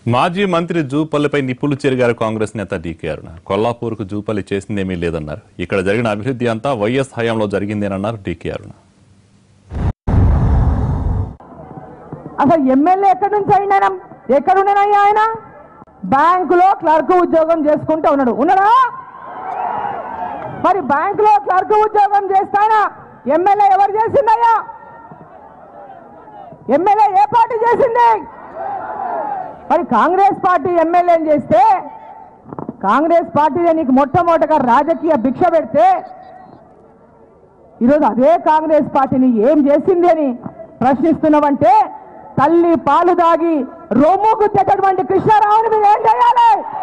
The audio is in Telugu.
మాజీ మంత్రి జూపల్లిపై నిప్పులు చెరిగారు కాంగ్రెస్ నేత డీకే అరుణ కొల్లాపూర్కు జూపల్లి చేసిందేమీ లేదన్నారు ఇక్కడ జరిగిన అభివృద్ధి అంతా వైఎస్ హయాంలో జరిగిందేనన్నారు డీకే అరుణ అసలు ఎమ్మెల్యే ఎక్కడి నుంచి అయినా ఎక్కడున్నానయ్యా ఆయన బ్యాంకులో క్లర్క్ ఉద్యోగం చేసుకుంటూ ఉన్నాడు ఉన్నాడా మరి బ్యాంకులో క్లర్క్ ఉద్యోగం చేస్తానా ఎమ్మెల్యే ఎవరు చేసిందయ్యా ఎమ్మెల్యే ఏ పార్టీ చేసింది మరి కాంగ్రెస్ పార్టీ ఎమ్మెల్యేని చేస్తే కాంగ్రెస్ పార్టీ నీకు మొట్టమొదటగా రాజకీయ భిక్ష పెడితే ఈరోజు అదే కాంగ్రెస్ పార్టీని ఏం చేసింది అని ప్రశ్నిస్తున్నామంటే తల్లి పాలు దాగి రొమ్ము గుచ్చేటటువంటి కృష్ణారావుని మీరు ఏం చేయాలి